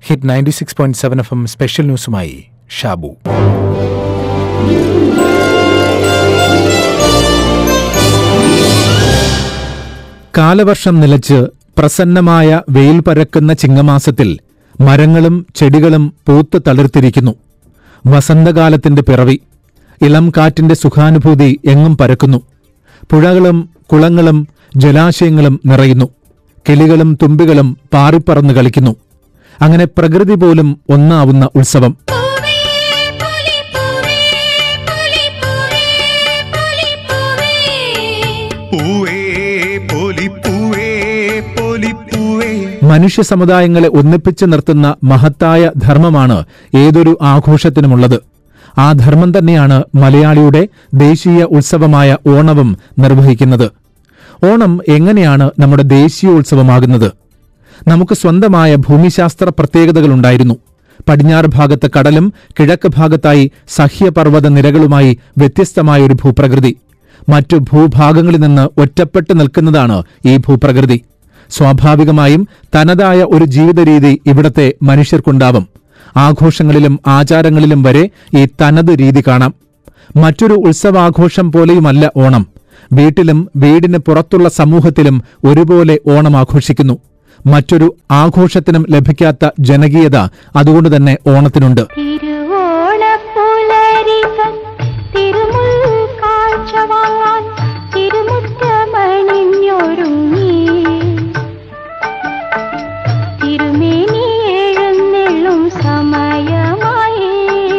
hit ninety six point seven F M special ന്യൂസുമായി ഷാബു കാലവർഷം നിലച്ച് പ്രസന്നമായ വെയിൽ പരക്കുന്ന ചിങ്ങമാസത്തിൽ മരങ്ങളും ചെടികളും പൂത്ത് തളിർത്തിരിക്കുന്നു വസന്തകാലത്തിന്റെ പിറവി ഇളം കാറ്റിന്റെ സുഖാനുഭൂതി എങ്ങും പരക്കുന്നു പുഴകളും കുളങ്ങളും ജലാശയങ്ങളും നിറയുന്നു കിളികളും തുമ്പികളും പാറിപ്പറന്ന് കളിക്കുന്നു അങ്ങനെ പ്രകൃതി പോലും ഒന്നാവുന്ന ഉത്സവം പൂവേ പുലിപ്പൂവേ പുലിപ്പൂവേ പുലിപ്പൂവേ പൂവേ പൊലിപ്പൂവേ പൊലിപ്പൂവേ മനുഷ്യ സമുദായങ്ങളെ ഒന്നിപ്പിച്ചു നിർത്തുന്ന മഹത്തായ ധർമ്മമാണ് ഏതൊരു ആഘോഷത്തിനുമുള്ളത് ആ ധർമ്മം തന്നെയാണ് മലയാളിയുടെ ദേശീയ ഉത്സവമായ ഓണവും നിർവഹിക്കുന്നത് ഓണം എങ്ങനെയാണ് നമ്മുടെ ദേശീയ ഉത്സവമാകുന്നത് നമുക്ക് സ്വന്തമായ ഭൂമിശാസ്ത്ര പ്രത്യേകതകളുണ്ടായിരുന്നു പടിഞ്ഞാറ് ഭാഗത്ത് കടലും കിഴക്ക് ഭാഗത്തായി സഹ്യപർവ്വത നിരകളുമായി വ്യത്യസ്തമായ ഒരു ഭൂപ്രകൃതി മറ്റു ഭൂഭാഗങ്ങളിൽ നിന്ന് ഒറ്റപ്പെട്ടു നിൽക്കുന്നതാണ് ഈ ഭൂപ്രകൃതി സ്വാഭാവികമായും തനതായ ഒരു ജീവിതരീതി ഇവിടത്തെ മനുഷ്യർക്കുണ്ടാവും ആഘോഷങ്ങളിലും ആചാരങ്ങളിലും വരെ ഈ തനത് രീതി കാണാം മറ്റൊരു ഉത്സവാഘോഷം പോലെയുമല്ല ഓണം വീട്ടിലും വീടിന് പുറത്തുള്ള സമൂഹത്തിലും ഒരുപോലെ ഓണം ആഘോഷിക്കുന്നു മറ്റൊരു ആഘോഷത്തിനും ലഭിക്കാത്ത ജനകീയത അതുകൊണ്ട് തന്നെ ഓണത്തിനുണ്ട് തിരുവോണപ്പുലരികൾ തിരുമുൽ കാഴ്ച വാങ്ങാൻ തിരുമുറ്റമണിഞ്ഞൊരുങ്ങി തിരുമേനി എഴുന്നെള്ളും സമയമായി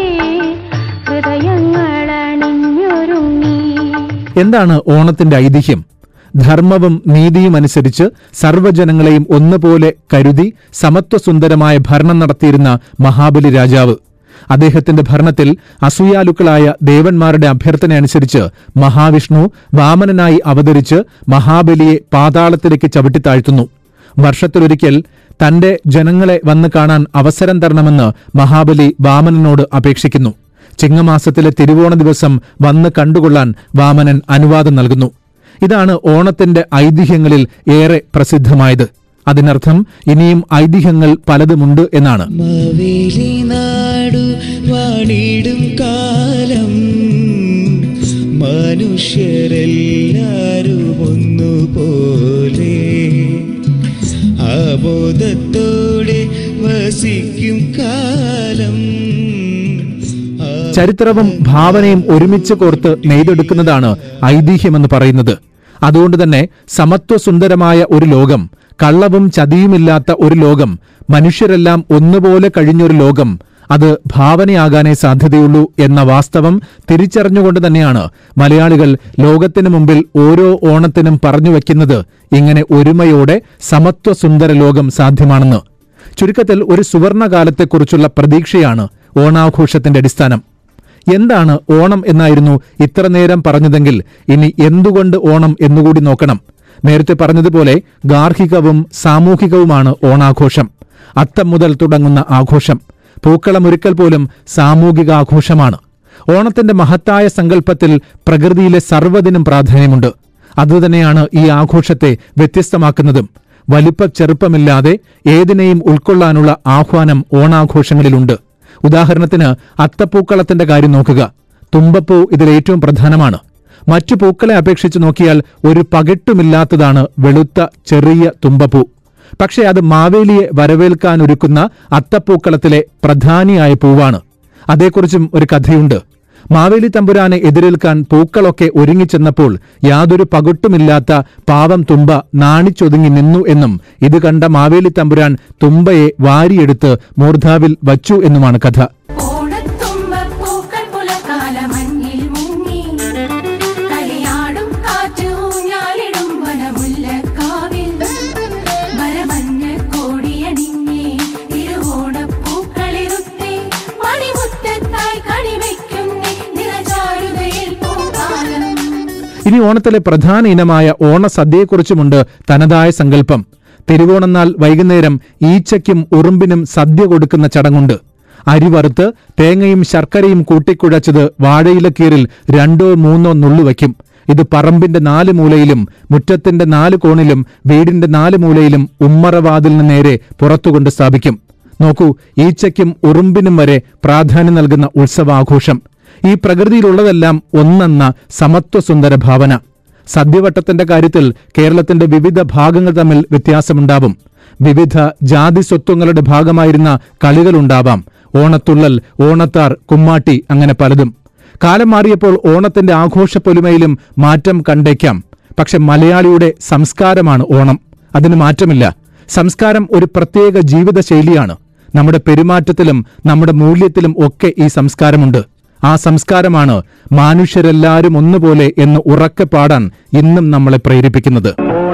ഹൃദയങ്ങളണിഞ്ഞൊരുങ്ങി എന്താണ് ഓണത്തിന്റെ ഐതിഹ്യം ധർമ്മവും നീതിയും അനുസരിച്ച് സർവ്വജനങ്ങളെയും ഒന്നുപോലെ കരുതി സമത്വസുന്ദരമായ ഭരണം നടത്തിയിരുന്ന മഹാബലി രാജാവ് അദ്ദേഹത്തിന്റെ ഭരണത്തിൽ അസൂയാലുക്കളായ ദേവന്മാരുടെ അഭ്യർത്ഥന അനുസരിച്ച് മഹാവിഷ്ണു വാമനനായി അവതരിച്ച് മഹാബലിയെ പാതാളത്തിലേക്ക് ചവിട്ടിത്താഴ്ത്തുന്നു വർഷത്തിലൊരിക്കൽ തന്റെ ജനങ്ങളെ വന്ന് കാണാൻ അവസരം തരണമെന്ന് മഹാബലി വാമനനോട് അപേക്ഷിക്കുന്നു ചിങ്ങമാസത്തിലെ തിരുവോണ ദിവസം വന്ന് കണ്ടുകൊള്ളാൻ വാമനൻ അനുവാദം നൽകുന്നു ഇതാണ് ഓണത്തിന്റെ ഐതിഹ്യങ്ങളിൽ ഏറെ പ്രസിദ്ധമായത് അതിനർത്ഥം ഇനിയും ഐതിഹ്യങ്ങൾ പലതുമുണ്ട് എന്നാണ് മാവേലി നാടു വാണിടും കാലം മനുഷ്യരെല്ലാരും ഒന്നുപോലെ ആബോധത്തോടെ വസിക്കും കാലം ആ ചരിത്രവും ഭാവനയും ഒരുമിച്ച് കോർത്ത് നെയ്തെടുക്കുന്നതാണ് ഐതിഹ്യമെന്ന് പറയുന്നത് അതുകൊണ്ട് തന്നെ സമത്വസുന്ദരമായ ഒരു ലോകം കള്ളവും ചതിയുമില്ലാത്ത ഒരു ലോകം മനുഷ്യരെല്ലാം ഒന്നുപോലെ കഴിഞ്ഞൊരു ലോകം അത് ഭാവനയാകാനേ സാധ്യതയുള്ളൂ എന്ന വാസ്തവം തിരിച്ചറിഞ്ഞുകൊണ്ട് തന്നെയാണ് മലയാളികൾ ലോകത്തിനു മുമ്പിൽ ഓരോ ഓണത്തിനും പറഞ്ഞു വയ്ക്കുന്നത് ഇങ്ങനെ ഒരുമയോടെ സമത്വസുന്ദര ലോകം സാധ്യമാണെന്ന് ചുരുക്കത്തിൽ ഒരു സുവർണകാലത്തെക്കുറിച്ചുള്ള പ്രതീക്ഷയാണ് ഓണാഘോഷത്തിന്റെ അടിസ്ഥാനം എന്താണ് ഓണം എന്നായിരുന്നു ഇത്ര നേരം പറഞ്ഞതെങ്കിൽ ഇനി എന്തുകൊണ്ട് ഓണം എന്നുകൂടി നോക്കണം നേരത്തെ പറഞ്ഞതുപോലെ ഗാർഹികവും സാമൂഹികവുമാണ് ഓണാഘോഷം അത്തം മുതൽ തുടങ്ങുന്ന ആഘോഷം പൂക്കളമൊരുക്കൽ പോലും സാമൂഹിക ആഘോഷമാണ് ഓണത്തിന്റെ മഹത്തായ സങ്കല്പത്തിൽ പ്രകൃതിയിലെ സർവ്വതിനും പ്രാധാന്യമുണ്ട് അതുതന്നെയാണ് ഈ ആഘോഷത്തെ വ്യത്യസ്തമാക്കുന്നതും വലിപ്പ ചെറുപ്പമില്ലാതെ ഏതിനെയും ഉൾക്കൊള്ളാനുള്ള ആഹ്വാനം ഓണാഘോഷങ്ങളിലുണ്ട് ഉദാഹരണത്തിന് അത്തപ്പൂക്കളത്തിന്റെ കാര്യം നോക്കുക തുമ്പപ്പൂ ഇതിൽ ഏറ്റവും പ്രധാനമാണ് മറ്റു പൂക്കളെ അപേക്ഷിച്ച് നോക്കിയാൽ ഒരു പകിട്ടുമില്ലാത്തതാണ് വെളുത്ത ചെറിയ തുമ്പപ്പൂ പക്ഷേ അത് മാവേലിയെ വരവേൽക്കാനൊരുക്കുന്ന അത്തപ്പൂക്കളത്തിലെ പ്രധാനിയായ പൂവാണ് അതേക്കുറിച്ചും ഒരു കഥയുണ്ട് മാവേലി തമ്പുരാനെ എതിരേൽക്കാൻ പൂക്കളൊക്കെ ഒരുങ്ങിച്ചെന്നപ്പോൾ യാതൊരു പകുട്ടുമില്ലാത്ത പാവം തുമ്പ നാണിച്ചൊതുങ്ങി നിന്നു എന്നും ഇത് കണ്ട മാവേലി തമ്പുരാൻ തുമ്പയെ വാരിയെടുത്ത് മൂർധാവിൽ വച്ചു എന്നുമാണ് കഥ ഓണത്തുമ്പപ്പൂക്കൾ പുലകാല മഞ്ഞിൽ മുങ്ങി കളിയാടും കാറ്റ് ഊഞ്ഞാലിടും വനമുല്ലക്കാവിൽ മരമഞ്ഞ കോടിയണിഞ്ഞേ തിരുവോണപ്പൂക്കളിരുത്തേ മണിമുറ്റത്തായി കണിവയ്ക്കുന്നേ നിറചാരുതയിൽ പൂക്കാലം ഇനി ഓണത്തിലെ പ്രധാന ഇനമായ ഓണസദ്യയെക്കുറിച്ചുമുണ്ട് തനതായ സങ്കല്പം തിരുവോണനാൾ വൈകുന്നേരം ഈച്ചയ്ക്കും ഉറുമ്പിനും സദ്യ കൊടുക്കുന്ന ചടങ്ങുണ്ട് അരി വറുത്ത് തേങ്ങയും ശർക്കരയും കൂട്ടിക്കുഴച്ചത് വാഴയിലക്കീറിൽ രണ്ടോ മൂന്നോ നുള്ളു വയ്ക്കും ഇത് പറമ്പിന്റെ നാല് മൂലയിലും മുറ്റത്തിന്റെ നാല് കോണിലും വീടിന്റെ നാല് മൂലയിലും ഉമ്മറവാതിലിന് നേരെ പുറത്തുകൊണ്ട് സ്ഥാപിക്കും നോക്കൂ ഈച്ചയ്ക്കും ഉറുമ്പിനും വരെ പ്രാധാന്യം നൽകുന്ന ഉത്സവാഘോഷം ഈ പ്രകൃതിയിലുള്ളതെല്ലാം ഒന്നെന്ന സമത്വസുന്ദര ഭാവന സദ്യവട്ടത്തിന്റെ കാര്യത്തിൽ കേരളത്തിന്റെ വിവിധ ഭാഗങ്ങൾ തമ്മിൽ വ്യത്യാസമുണ്ടാവും വിവിധ ജാതി സ്വത്വങ്ങളുടെ ഭാഗമായിരുന്ന കളികളുണ്ടാവാം ഓണത്തുള്ളൽ ഓണത്താർ കുമ്മാട്ടി അങ്ങനെ പലതും കാലം മാറിയപ്പോൾ ഓണത്തിന്റെ ആഘോഷപ്പൊലിമയിലും മാറ്റം കണ്ടേക്കാം പക്ഷെ മലയാളിയുടെ സംസ്കാരമാണ് ഓണം അതിന് മാറ്റമില്ല സംസ്കാരം ഒരു പ്രത്യേക ജീവിതശൈലിയാണ് നമ്മുടെ പെരുമാറ്റത്തിലും നമ്മുടെ മൂല്യത്തിലും ഒക്കെ ഈ സംസ്കാരമുണ്ട് ആ സംസ്കാരമാണ് മനുഷ്യരെല്ലാരും ഒന്നുപോലെ എന്ന് ഉറക്കെ പാടാൻ ഇന്നും നമ്മളെ പ്രേരിപ്പിക്കുന്നത്